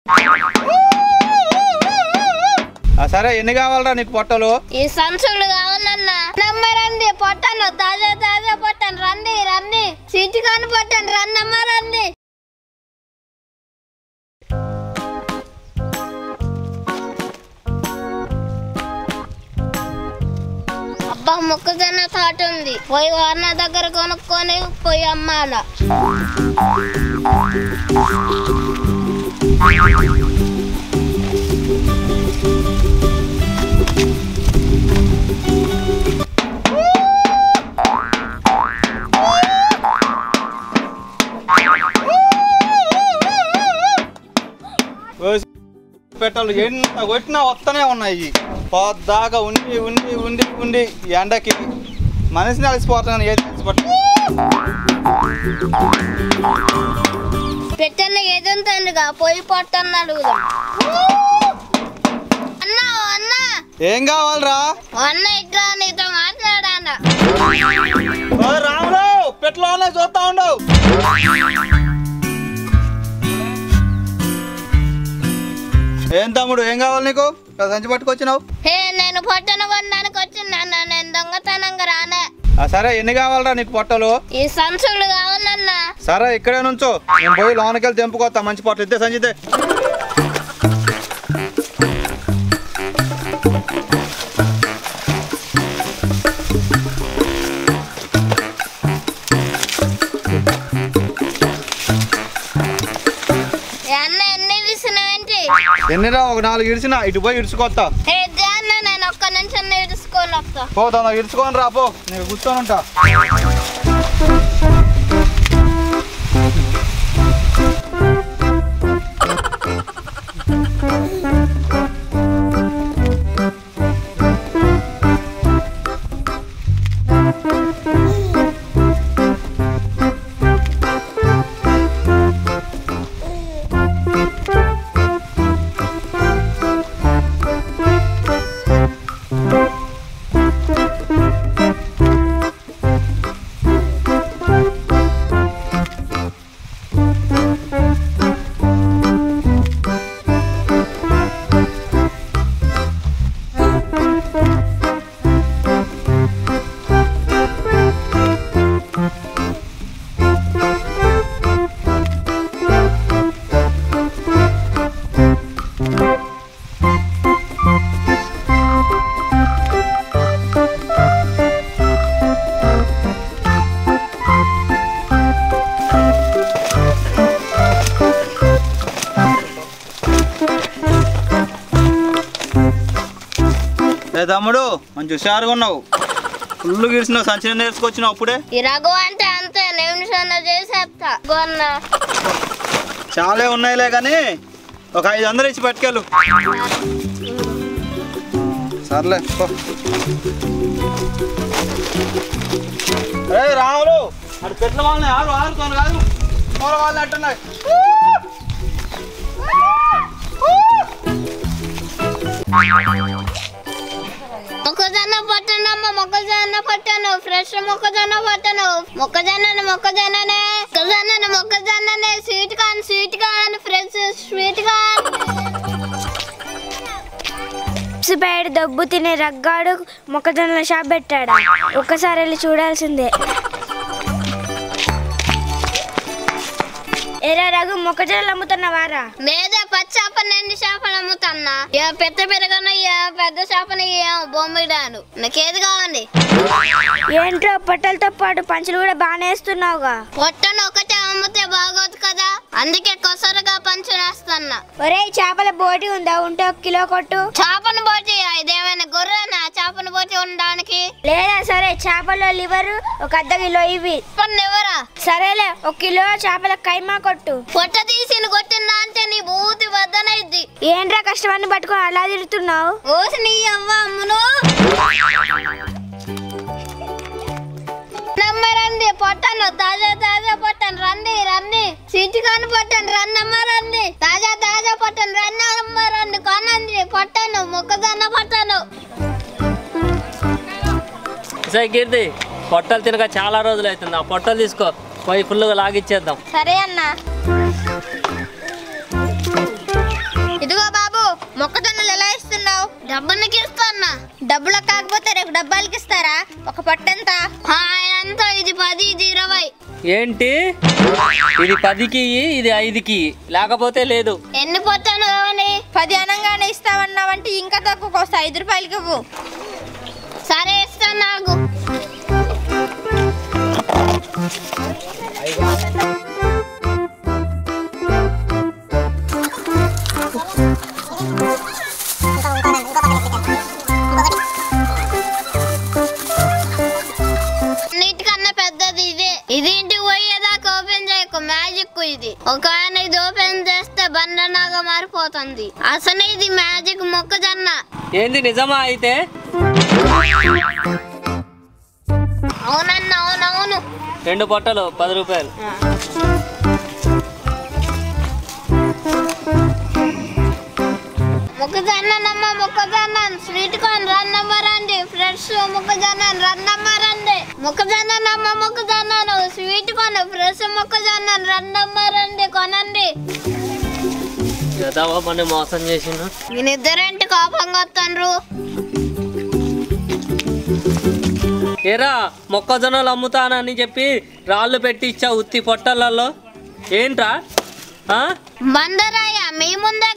ఆ, సరే ఎన్ని కావాలరా నీకు పొట్టలు ఈ సంచులు కావాలన్నా నమ్మరండి పొట్టను తాజా తాజా పొట్టను రండి రండి సీటు కాని పొట్టను రన్నమ్మ రండి అబ్బా మొక్కజొన్న తోట ఉంది పోయి వర్ణ దగ్గర కొనుక్కొని పోయి అమ్మాల ఓసి పెట్టాలి ఎంత కొట్టినా వస్తూనే ఉన్నాయి పొద్దాకా ఉండి ఉండి ఉండి ఉండి ఈ ఎండకి మనిషిని అలసిపోతాను ఏది అలసిపోతా పెట్టన్న ఏదంతండిగా పోయి పొట్టన్న అడుగుదాం అన్నా అన్నా ఏం కావాలరా అన్న ఇట్లా నీతో మాట్లాడానా ఓ రాములు పెట్లోనే చూస్తా ఉండవు ఏం తమ్ముడు ఏం కావాలి నీకు ఇక్కడ సంచి పట్టుకొచ్చినావు హే నేను పొట్టను కొనడానికి వచ్చిందన్న నేను దొంగతనంగా రానే ఆ, సరే ఎన్ని కావాలరా నీకు పొట్టలు ఈ సంచులు కావాలన్నా సరే ఇక్కడే నుంచో నేను పోయి లోనకి వెళ్ళి తెంపుకొస్తా మంచి పొట్టలు ఇద్దే సంచితే ఏ అన్న ఎన్ని విసినవేంటి ఎన్నిరా ఒక నాలుగు ఇడిచిన ఇటు పోయి ఇడుచుకొస్తా హే అన్న నేను ఒక్క నుంచి ఇడుచుకొని వస్తా పో తొందర ఇడుచుకొని రా పో నేను కూర్చొని ఉంటా ఏ తమ్ముడు మంచి హుషారుగా ఉన్నావు ఫుల్ గీసిన సంచిన నేర్చుకొచ్చినావు అప్పుడే ఈ రఘు అంటే అంతే నిమిషంలో చేసేస్తా గొన్న చాలే ఉన్నాయిలే కానీ ఒక ఐదు వందలు ఇచ్చి పట్టుకెళ్ళు సర్లే పో. ఏయ్ రాములు అటు పెట్టిన వాళ్ళని ఆరు ఆరుతోను కాదు మూల వాళ్ళని అంటున్నాయి మొక్కజొన్న పట్టనమ్మ మొక్కజొన్న పట్టను ఫ్రెష్ మొక్కజొన్న పట్టను మొక్కజొన్న మొక్కజొన్ననే మొక్కజొన్న మొక్కజొన్ననే sweet corn sweet corn fresh sweet corn పేడ దబ్బు తినే రగ్గాడు మొక్కజొన్న షాప్ పెట్టాడా ఒక్కసారి వెళ్ళి చూడాల్సిందే ఎరా రఘు మొక్కజొన్నలు అమ్ముతున్నావారా లేదా పచ్చి చేపలు ఎండి చేపలు అమ్ముతున్నా ఏ పెద్ద పెరగన ఏ పెద్ద చేపని ఏ బొమ్మిడాను నాకేది కావాలి ఏంట్రో పొట్టలతో పాటు పంచులు కూడా బాగానే వేస్తున్నావుగా పొట్టను ఒకటే అమ్మితే బాగోదు కదా అందుకే కొసరుగా పంచునేస్తున్నా ఒరే చేపల బోటి ఉందా ఉంటే ఒక కిలో కొట్టు చేపను పోటీ ఇదేమైనా గొర్రెనా చేపను పోటీ ఉండడానికి లేదా సరే చేపల లివర్ ఒక అర్ధ కిలో ఇవి పన్ను ఎవరా సరేలే ఒక కిలో చేపల కైమా కొట్టు పొట్ట తీసి కొట్టిందా అంటే నీ బూతి వద్దనైద్ది ఏంట్రా కష్టమని పట్టుకొని అలా తిరుగుతున్నావు ఓసి నీ అవ్వ అమ్మును నమ్మరండి పొట్టను తాజా తాజా పొట్టను రండి రండి సీటు కాని పొట్టను రన్నమ్మ రండి తాజా తాజా పొట్టను రన్నమ్మ రండి కొనండి పొట్టను మొక్కజొన్న పొట్టను సరే కీర్తి పొట్టలు తినక చాలా రోజులు అవుతుంది ఆ పొట్టలు తీసుకో పోయి ఫుల్గా లాగిచ్చేద్దాం సరే అన్న డబ్బులు కాకపోతే రేపు డబ్బాలకి ఇస్తారా ఒక పట్టెంత ఎంత ఇది పది ఇది ఇరవై ఏంటి ఇది పదికి ఇయ్యి, ఇది ఐదుకి ఇయ్యి. లేకపోతే లేదు ఎన్ని పొట్టాను కావాలి పది అనగానే ఇస్తావన్నావంటే ఇంకా తక్కువ వస్తా ఐదు రూపాయలకి ఇవ్వు సరే ఇస్తాను నాకు అన్నిటికన్నా పెద్దది ఇదే ఇది ఇంటికి పోయేదాకా ఓపెన్ చేయకు మ్యాజిక్ ఇది ఒకవేళ ఇది ఓపెన్ చేస్తే బండనాగా మారిపోతుంది అసలు ఇది మ్యాజిక్ మొక్కజొన్న ఏంది నిజమా అయితే అవునన్న అవునవును రెండు పొట్టలు పది రూపాయలు మొక్కజొన్న నమ్మ మొక్కజొన్న స్వీట్ కార్న్ రన్నమ్మ రండి ఫ్రెష్ మొక్కజొన్న రన్నమ్మ రండి మొక్కజొన్న నమ్మ మొక్కజొన్న స్వీట్ కార్న్ ఫ్రెష్ మొక్కజొన్న రన్నమ్మ రండి కొనండి యదావా మన మోసం చేసిన నేనిద్దరేంటి కోపంగా వస్తాండ్రు ఏరా మొక్కజొన్నలు అమ్ముతానని చెప్పి రాళ్ళు పెట్టి ఇచ్చా ఉత్తి పొట్టలలో ఏంట్రా ఆ? బందరాయ మీ ముందే